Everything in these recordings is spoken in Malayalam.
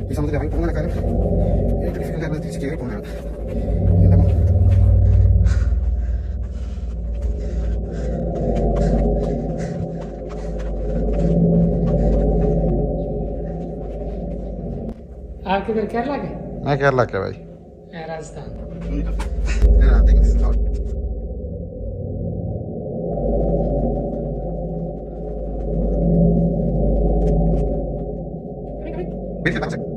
ഈ സമുദ്രം ഇറങ്ങി പോകുന്ന കാര്യം ഏറ്റവും ഡിഫിക്കൽട്ട് ആയിരുന്നു തിരിച്ച് കയറി പോകുന്നതാണ് എൻ്റെ അമ്മ. आप किधर केरला के मैं केरला का भाई मैं Rajasthan Yeah, I think it's out. Wait a second.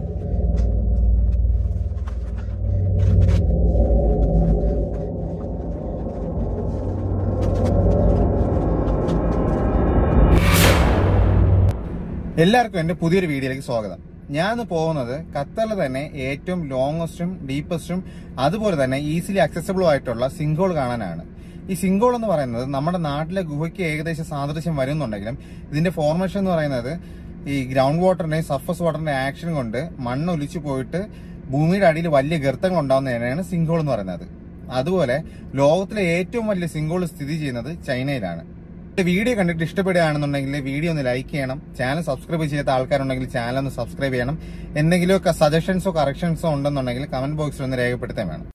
എല്ലാവർക്കും എന്റെ പുതിയൊരു വീഡിയോയിലേക്ക് സ്വാഗതം ഞാൻ ഇന്ന് പോകുന്നത് ഖത്തറിൽ തന്നെ ഏറ്റവും ലോങ്ങസ്റ്റും ഡീപ്പസ്റ്റും അതുപോലെ തന്നെ ഈസിലി അക്സസിബിളും ആയിട്ടുള്ള സിങ്കോൾ കാണാനാണ് ഈ സിങ്കോൾ എന്ന് പറയുന്നത് നമ്മുടെ നാട്ടിലെ ഗുഹയ്ക്ക് ഏകദേശം സാദൃശ്യം വരുന്നുണ്ടെങ്കിലും ഇതിന്റെ ഫോർമേഷൻ എന്ന് പറയുന്നത് ഈ ഗ്രൗണ്ട് വാട്ടറിന്റെയും സർഫസ് വാട്ടറിന്റെ ആക്ഷൻ കൊണ്ട് മണ്ണ് ഒലിച്ചു പോയിട്ട് ഭൂമിയുടെ അടിയിൽ വലിയ ഗർത്തങ്ങൾ ഉണ്ടാകുന്നതിനാണ് സിങ്കോൾ എന്ന് പറയുന്നത് അതുപോലെ ലോകത്തിലെ ഏറ്റവും വലിയ സിങ്കോൾ സ്ഥിതി ചെയ്യുന്നത് ചൈനയിലാണ് ഈ വീഡിയോ കണ്ടിട്ട് ഇഷ്ടപ്പെടുകയാണെന്നുണ്ടെങ്കിൽ വീഡിയോ ഒന്ന് ലൈക്ക് ചെയ്യണം ചാനൽ സബ്സ്ക്രൈബ് ചെയ്യാത്ത ആൾക്കാരുണ്ടെങ്കിൽ ചാനൽ ഒന്ന് സബ്സ്ക്രൈബ് ചെയ്യണം എന്തെങ്കിലുമൊക്കെ സജഷൻസോ കറക്ഷൻസോ ഉണ്ടെന്നുണ്ടെങ്കിൽ കമന്റ് ബോക്സിൽ ഒന്ന് രേഖപ്പെടുത്താൻ വേണം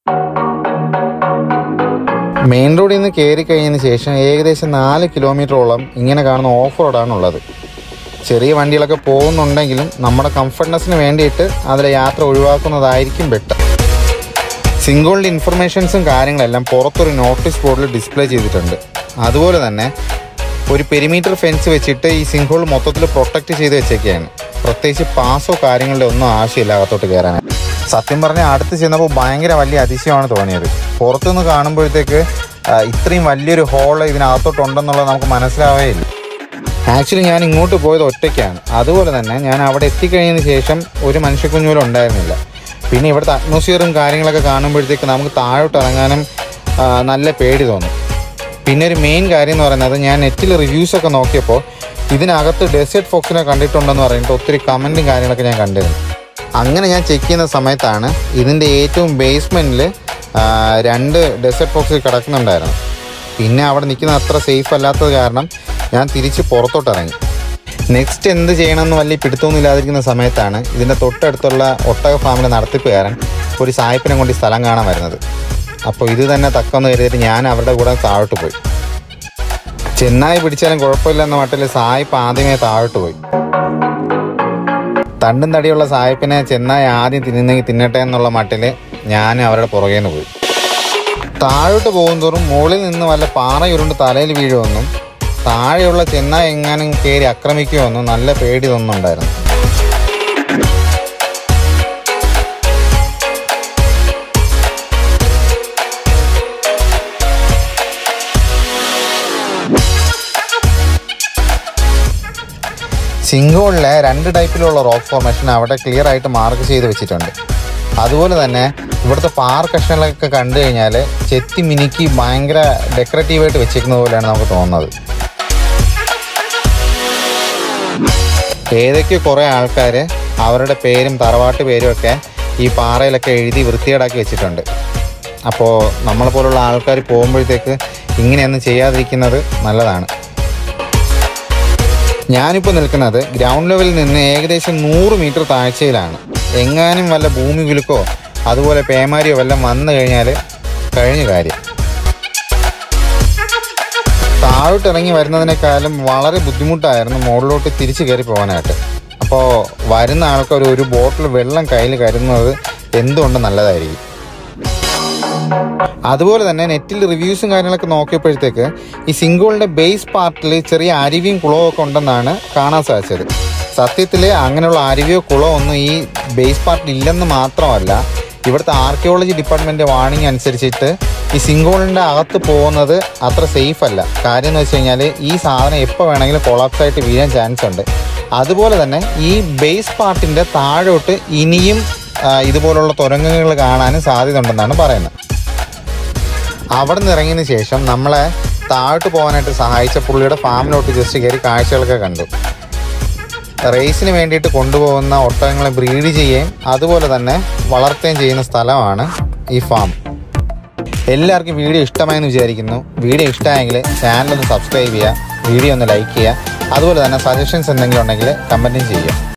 മെയിൻ റോഡിൽ നിന്ന് കയറി കഴിഞ്ഞതിന് ശേഷം ഏകദേശം നാല് കിലോമീറ്ററോളം ഇങ്ങനെ കാണുന്ന ഓഫ് റോഡാണുള്ളത് ചെറിയ വണ്ടികളൊക്കെ പോകുന്നുണ്ടെങ്കിലും നമ്മുടെ കംഫർട്ട്നെസ്സിന് വേണ്ടിയിട്ട് അതിലെ യാത്ര ഒഴിവാക്കുന്നതായിരിക്കും ബെറ്റർ സിംഗോളിന്റെ ഇൻഫർമേഷൻസും കാര്യങ്ങളെല്ലാം പുറത്തൊരു നോട്ടീസ് ബോർഡിൽ ഡിസ്പ്ലേ ചെയ്തിട്ടുണ്ട് അതുപോലെ തന്നെ ഒരു പെരിമീറ്റർ ഫെൻസ് വെച്ചിട്ട് ഈ സിംഗോൾ മൊത്തത്തിൽ പ്രൊട്ടക്ട് ചെയ്ത് വെച്ചേക്കാണ് പ്രത്യേകിച്ച് പാസോ കാര്യങ്ങളുടെ ഒന്നും ആവശ്യമില്ല അകത്തോട്ട് കയറാൻ സത്യം പറഞ്ഞാൽ അടുത്ത് ചെന്നപ്പോൾ ഭയങ്കര വലിയ അതിശയമാണ് തോന്നിയത് പുറത്തുനിന്ന് കാണുമ്പോഴത്തേക്ക് ആ, ഇത്രയും വലിയൊരു ഹോള് ഇതിനകത്തോട്ടുണ്ടെന്നുള്ളത് നമുക്ക് മനസ്സിലാവേ ഇല്ല ആക്ച്വലി ഞാൻ ഇങ്ങോട്ട് പോയത് ഒറ്റയ്ക്കാണ് അതുപോലെ തന്നെ ഞാൻ അവിടെ എത്തിക്കഴിഞ്ഞതിന് ശേഷം ഒരു മനുഷ്യക്കുഞ്ഞുപോലും ഉണ്ടായിരുന്നില്ല പിന്നെ ഇവിടുത്തെ അറ്റ്മോസ്ഫിയറും കാര്യങ്ങളൊക്കെ കാണുമ്പോഴത്തേക്ക് നമുക്ക് താഴോട്ട് ഇറങ്ങാനും ആ, നല്ല പേടി തോന്നും പിന്നെ ഒരു മെയിൻ കാര്യം എന്ന് പറയുന്നത് ഞാൻ നെറ്റിൽ റിവ്യൂസ് ഒക്കെ നോക്കിയപ്പോൾ ഇതിനകത്ത് ഡെസേർട്ട് ഫോക്സിനെ കണ്ടിട്ടുണ്ടെന്ന് പറഞ്ഞിട്ട് ഒത്തിരി കമൻറ്റും കാര്യങ്ങളൊക്കെ ഞാൻ കണ്ടിരുന്നു അങ്ങനെ ഞാൻ ചെക്ക് ചെയ്യുന്ന സമയത്താണ് ഇതിൻ്റെ ഏറ്റവും ബേസ്മെൻറ്റിൽ രണ്ട് ഡെസേർട്ട് ഫോക്സ് കിടക്കുന്നുണ്ടായിരുന്നു പിന്നെ അവിടെ നിൽക്കുന്ന അത്ര സേഫ് അല്ലാത്തത് കാരണം ഞാൻ തിരിച്ച് പുറത്തോട്ട് ഇറങ്ങി നെക്സ്റ്റ് എന്ത് ചെയ്യണമെന്ന് വലിയ പിടുത്തമൊന്നും ഇല്ലാതിരിക്കുന്ന സമയത്താണ് ഇതിൻ്റെ തൊട്ടടുത്തുള്ള ഒട്ടക ഫാമിലെ നടത്തിപ്പുകാരൻ ഒരു സായിപ്പിനെ കൊണ്ട് ഈ സ്ഥലം കാണാൻ വരുന്നത് അപ്പോൾ ഇത് തന്നെ തക്കെന്ന് കരുതിയിട്ട് ഞാൻ അവരുടെ കൂടെ താഴോട്ട് പോയി ചെന്നായി പിടിച്ചാലും കുഴപ്പമില്ലെന്ന മട്ടിൽ സായിപ്പ് ആദ്യമേ താഴോട്ട് പോയി തണ്ടും തടിയുള്ള സായിപ്പിനെ ചെന്നായി ആദ്യം തിന്നുന്നെങ്കിൽ തിന്നട്ടെ എന്നുള്ള മട്ടിൽ ഞാൻ അവരുടെ പുറകെ നിന്ന് പോയി താഴോട്ട് പോകുന്തോറും മുകളിൽ നിന്ന് വല്ല പാറയുരുണ്ട് തലയിൽ വീഴുമെന്നും താഴെയുള്ള ചെന്നായി എങ്ങാനും കയറി ആക്രമിക്കുമെന്നും നല്ല പേടി തോന്നുന്നുണ്ടായിരുന്നു സിംഗോളിലെ രണ്ട് ടൈപ്പിലുള്ള റോക്ക് ഫോർമേഷൻ അവിടെ ക്ലിയർ ആയിട്ട് മാർക്ക് ചെയ്ത് വെച്ചിട്ടുണ്ട് അതുപോലെ തന്നെ ഇവിടുത്തെ പാർ കഷ്ണങ്ങളൊക്കെ കണ്ടു കഴിഞ്ഞാൽ ചെത്തി മിനുക്കി ഭയങ്കര ഡെക്കറേറ്റീവായിട്ട് വെച്ചേക്കുന്നത് പോലെയാണ് നമുക്ക് തോന്നുന്നത് ഏതൊക്കെ കുറേ ആൾക്കാർ അവരുടെ പേരും തറവാട്ട് പേരും ഒക്കെ ഈ പാറയിലൊക്കെ എഴുതി വൃത്തികേടാക്കി വെച്ചിട്ടുണ്ട് അപ്പോൾ നമ്മളെ പോലുള്ള ആൾക്കാർ പോകുമ്പോഴത്തേക്ക് ഇങ്ങനെയൊന്നും ചെയ്യാതിരിക്കുന്നത് നല്ലതാണ് ഞാനിപ്പോൾ നിൽക്കുന്നത് ഗ്രൗണ്ട് ലെവലിൽ നിന്ന് ഏകദേശം നൂറ് മീറ്റർ താഴ്ചയിലാണ് എങ്ങാനും വല്ല ഭൂമി കുലുക്കോ അതുപോലെ പേമാരിയോ വല്ലതും വന്നു കഴിഞ്ഞാൽ കഴിഞ്ഞ കാര്യം താഴോട്ട് ഇറങ്ങി വരുന്നതിനേക്കാളും വളരെ ബുദ്ധിമുട്ടായിരുന്നു മുകളിലോട്ട് തിരിച്ചു കയറി പോകാനായിട്ട് അപ്പോൾ വരുന്ന ആൾക്കാർ ഒരു ബോട്ടിൽ വെള്ളം കയ്യിൽ കരുതുന്നത് എന്തുകൊണ്ട് നല്ലതായിരിക്കും അതുപോലെ തന്നെ നെറ്റിൽ റിവ്യൂസും കാര്യങ്ങളൊക്കെ നോക്കിയപ്പോഴത്തേക്ക് ഈ സിംഗോളിന്റെ ബേസ് പാർട്ടിൽ ചെറിയ അരുവിയും കുളവും ഒക്കെ ഉണ്ടെന്നാണ് കാണാൻ സാധിച്ചത് സത്യത്തിൽ അങ്ങനെയുള്ള അരുവിയോ കുളമോ ഒന്നും ഈ ബേസ് പാർട്ടിൽ ഇല്ലെന്ന് മാത്രമല്ല ഇവിടുത്തെ ആർക്കിയോളജി ഡിപ്പാർട്ട്മെന്റ് വാണിംഗ് അനുസരിച്ചിട്ട് ഈ സിംഗോളിന്റെ അകത്ത് പോകുന്നത് അത്ര സേഫ് അല്ല കാര്യം എന്ന് വെച്ച് കഴിഞ്ഞാൽ ഈ സാധനം എപ്പോൾ വേണമെങ്കിലും കൊളാപ്സ് ആയിട്ട് വീഴാൻ ചാൻസ് ഉണ്ട് അതുപോലെ തന്നെ ഈ ബേസ് പാർട്ടിന്റെ താഴോട്ട് ഇനിയും ആ, ഇതുപോലുള്ള തുരങ്കങ്ങൾ കാണാനും സാധ്യത ഉണ്ടെന്നാണ് പറയുന്നത് അവിടെ നിന്ന് ഇറങ്ങിയതിന് ശേഷം നമ്മളെ താഴോട്ട് പോകാനായിട്ട് സഹായിച്ച പുള്ളിയുടെ ഫാമിലോട്ട് ജസ്റ്റ് കയറി കാഴ്ചകളൊക്കെ കണ്ടു റേസിന് വേണ്ടിയിട്ട് കൊണ്ടുപോകുന്ന ഒട്ടകങ്ങളെ ബ്രീഡ് ചെയ്യുകയും അതുപോലെ തന്നെ വളർത്തുകയും ചെയ്യുന്ന സ്ഥലമാണ് ഈ ഫാം എല്ലാവർക്കും വീഡിയോ ഇഷ്ടമായെന്ന് വിചാരിക്കുന്നു വീഡിയോ ഇഷ്ടമായെങ്കിൽ ചാനൽ ഒന്ന് സബ്സ്ക്രൈബ് ചെയ്യുക വീഡിയോ ഒന്ന് ലൈക്ക് ചെയ്യുക അതുപോലെ തന്നെ സജഷൻസ് എന്തെങ്കിലും ഉണ്ടെങ്കിൽ കമൻറ്റും ചെയ്യുക